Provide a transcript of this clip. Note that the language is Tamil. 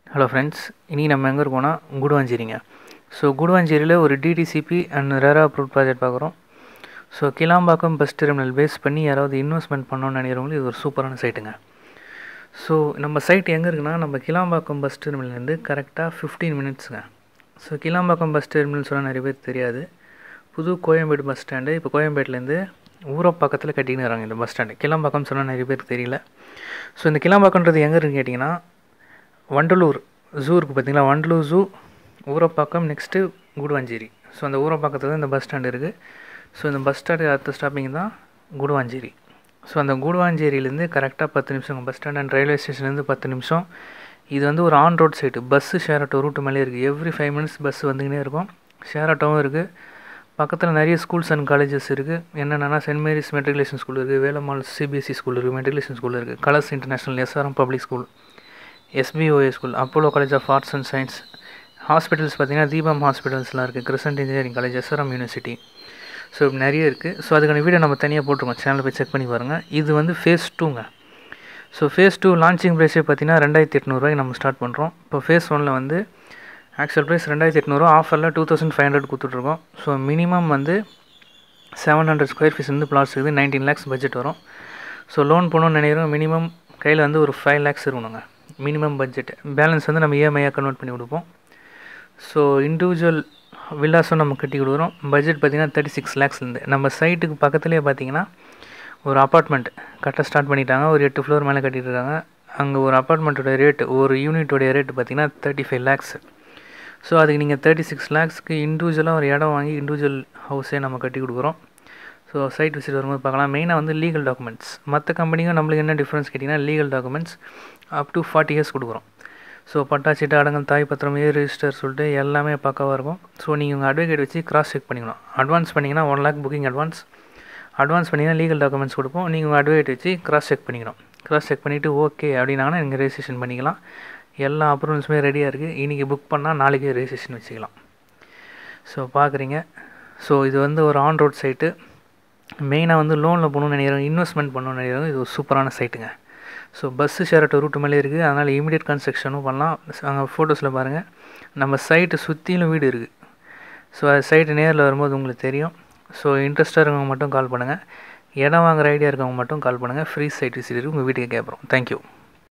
ஹலோ ஃப்ரெண்ட்ஸ் இன்றைக்கி நம்ம எங்கே இருக்கோம்னா குடுவாஞ்சேரிங்க ஸோ குடுவாஞ்சேரியில் ஒரு DTCP and RERA approve project பார்க்குறோம் so Kilambakkam bus terminal phase பண்ணி யாராவது இன்வெஸ்ட்மெண்ட் பண்ணணும்னு நினைக்கிறவங்களுக்கு இது ஒரு சூப்பரான சைட்டுங்க ஸோ நம்ம சைட் எங்கே இருக்குன்னா நம்ம கிளாம்பாக்கம் பஸ் டெர்மினல்லேருந்து கரெக்டாக ஃபிஃப்டீன் மினிட்ஸுங்க ஸோ கிளாம்பாக்கம் பஸ் டெர்மினல் சொன்னால் நிறைய பேர் தெரியாது புது கோயம்பேடு பஸ் ஸ்டாண்டு இப்போ கோயம்பேட்டிலேருந்து ஊரை பக்கத்தில் கட்டின்னு வராங்க இந்த பஸ் ஸ்டாண்டு கிளாம்பாக்கம் சொன்னால் நிறைய பேருக்கு தெரியல ஸோ இந்த கிளாம்பாக்கம்ன்றது எங்கே இருக்குன்னு கேட்டிங்கன்னா வண்டலூர் ஜூ இருக்குது பார்த்தீங்களா Vandalur zoo Urapakkam next Guduvancheri so அந்த ஊரப்பாக்கத்தில் தான் இந்த பஸ் ஸ்டாண்ட் இருக்குது ஸோ இந்த பஸ் ஸ்டாண்டு அடுத்த ஸ்டாப்பிங் தான் குடுவாஞ்சேரி ஸோ அந்த குடுவாஞ்சேரியிலேருந்து கரெக்டாக பத்து நிமிஷம் பஸ் ஸ்டாண்ட் அண்ட் ரயில்வே ஸ்டேஷன்லேருந்து பத்து நிமிஷம் இது வந்து ஒரு on road side bus share auto route மேலே இருக்குது எவ்ரி ஃபைவ் மினிட்ஸ் பஸ் வந்துக்கினே இருக்கும் ஷேர் ஆட்டோவும் இருக்குது பக்கத்தில் நிறைய ஸ்கூல்ஸ் அண்ட் காலேஜஸ் இருக்குது என்னென்னா சென்ட் மேரிஸ் மெட்ரிகுலேஷன் ஸ்கூல் இருக்குது வேலம்மாள் சிபிஎஸ்சி ஸ்கூல் இருக்குது மெட்ரிகுலேஷன் ஸ்கூல் இருக்குது colours international SRM public school SPOA school Apollo college of arts and science hospitals பார்த்திங்கன்னா தீபம் ஹாஸ்பிட்டல்ஸ்லாம் இருக்குது Krishnan engineering college SRM university so இப்படி நிறைய இருக்குது ஸோ அதுக்கான வீடியோ நம்ம தனியாக போட்டிருக்கோம் சேனலில் போய் செக் பண்ணி பாருங்கள் இது வந்து ஃபேஸ் டூங்க ஸோ ஃபேஸ் டூ லான்ச்சிங் ப்ரைஸே பார்த்தீங்கன்னா ரெண்டாயிரத்தி எட்நூறுவாய்க்கு நம்ம ஸ்டார்ட் பண்ணுறோம் இப்போ ஃபேஸ் ஒனில் வந்து ஆக்சுவல் ப்ரைஸ் ரெண்டாயிரத்தி எட்நூறுவா ஆஃபரில் டூ தௌசண்ட் ஃபைவ் ஹண்ட்ரட் கொடுத்துட்ருக்கோம் ஸோ மினிமம் வந்து செவன் ஹண்ட்ரட் ஸ்கொயர் ஃபீஸ் வந்து பிளாட்ஸ் இருக்குது நைன்டீன் லேக்ஸ் பட்ஜெட் வரும் ஸோ லோன் போகணும்னு நினைக்கிறோம் மினிமம் கையில் வந்து ஒரு ஃபைவ் லேக்ஸ் இருக்கணுங்க மினிமம் பட்ஜெட் பேலன்ஸ் வந்து நம்ம இஎம்ஐயாக கன்வெர்ட் பண்ணி கொடுப்போம் ஸோ இண்டிவிஜுவல் வில்லாஸும் நம்ம கட்டி கொடுக்குறோம் பட்ஜெட் பார்த்திங்கன்னா தேர்ட்டி சிக்ஸ் லேக்ஸ்லேருந்து நம்ம சைட்டுக்கு பக்கத்துலேயே பார்த்தீங்கன்னா ஒரு அப்பார்ட்மெண்ட் கட்ட ஸ்டார்ட் பண்ணிட்டாங்க ஒரு எட்டு ஃப்ளோர் மேலே கட்டிட்டு இருக்காங்க அங்கே ஒரு அப்பார்ட்மெண்ட்டோட ரேட்டு ஒரு யூனிட்டோடைய ரேட்டு பார்த்திங்கன்னா தேர்ட்டி ஃபைவ் லேக்ஸ் ஸோ அதுக்கு நீங்கள் தேர்ட்டி சிக்ஸ் லேக்ஸ்க்கு இண்டிவிஜுவலாக ஒரு இடம் வாங்கி இண்டிவிஜுவல் ஹவுஸே நம்ம கட்டி கொடுக்குறோம் ஸோ சைட் விசிட் வரும்போது பார்க்கலாம் மெயினாக வந்து லீகல் டாக்குமெண்ட்ஸ் மற்ற கம்பெனிக்கும் நம்மளுக்கு என்ன டிஃப்ரென்ஸ் கேட்டிங்கன்னா legal documents up to forty years கொடுக்குறோம் ஸோ பட்டாச்சிட்டு அடங்கல் தாய் பத்திரம் ஏ ரிஜிஸ்டர் சொல்லிட்டு எல்லாமே பக்காவாக இருக்கும் ஸோ நீங்கள் உங்கள் அட்வொகேட் வச்சு கிராஸ் செக் பண்ணிக்கணும் அட்வான்ஸ் பண்ணிங்கன்னா one lakh booking advance advance பண்ணிங்கன்னா லீகல் டாக்குமெண்ட்ஸ் கொடுப்போம் நீங்கள் உங்கள் அட்வொகேட் வச்சு கிராஸ் செக் பண்ணிக்கணும் கிராஸ் செக் பண்ணிவிட்டு ஓகே அப்படின்னாங்கன்னா நீங்கள் ரெஜிஸ்ட்ரேஷன் பண்ணிக்கலாம் எல்லா அப்ரூவல்ஸுமே ரெடியாக இருக்குது இன்றைக்கி புக் பண்ணால் நாளைக்கே ரெஜிஸ்ட்ரேஷன் வச்சுக்கலாம் ஸோ பார்க்குறீங்க ஸோ இது வந்து ஒரு ஆன் ரோட் சைட்டு மெயினாக வந்து லோனில் போகணும்னு நினைக்கிறோம் இன்வெஸ்ட்மெண்ட் பண்ணணும்னு நினைக்கிறோம் இது ஒரு சூப்பரான சைட்டுங்க so bus share auto route மேலே இருக்குது அதனால் இமீடியட் கன்ஸ்ட்ரக்ஷனும் பண்ணலாம் அங்கே ஃபோட்டோஸில் பாருங்கள் நம்ம சைட்டு சுற்றிலும் வீடு இருக்குது ஸோ அது சைட்டு நேரில் வரும்போது உங்களுக்கு தெரியும் ஸோ இன்ட்ரெஸ்ட்டாக இருக்கவங்க மட்டும் கால் பண்ணுங்கள் இடம் வாங்குகிற ஐடியா இருக்கவங்க மட்டும் கால் பண்ணுங்கள் ஃப்ரீ சைட் விசிட் உங்கள் வீட்டுக்கு கேட்குறோம் தேங்க்யூ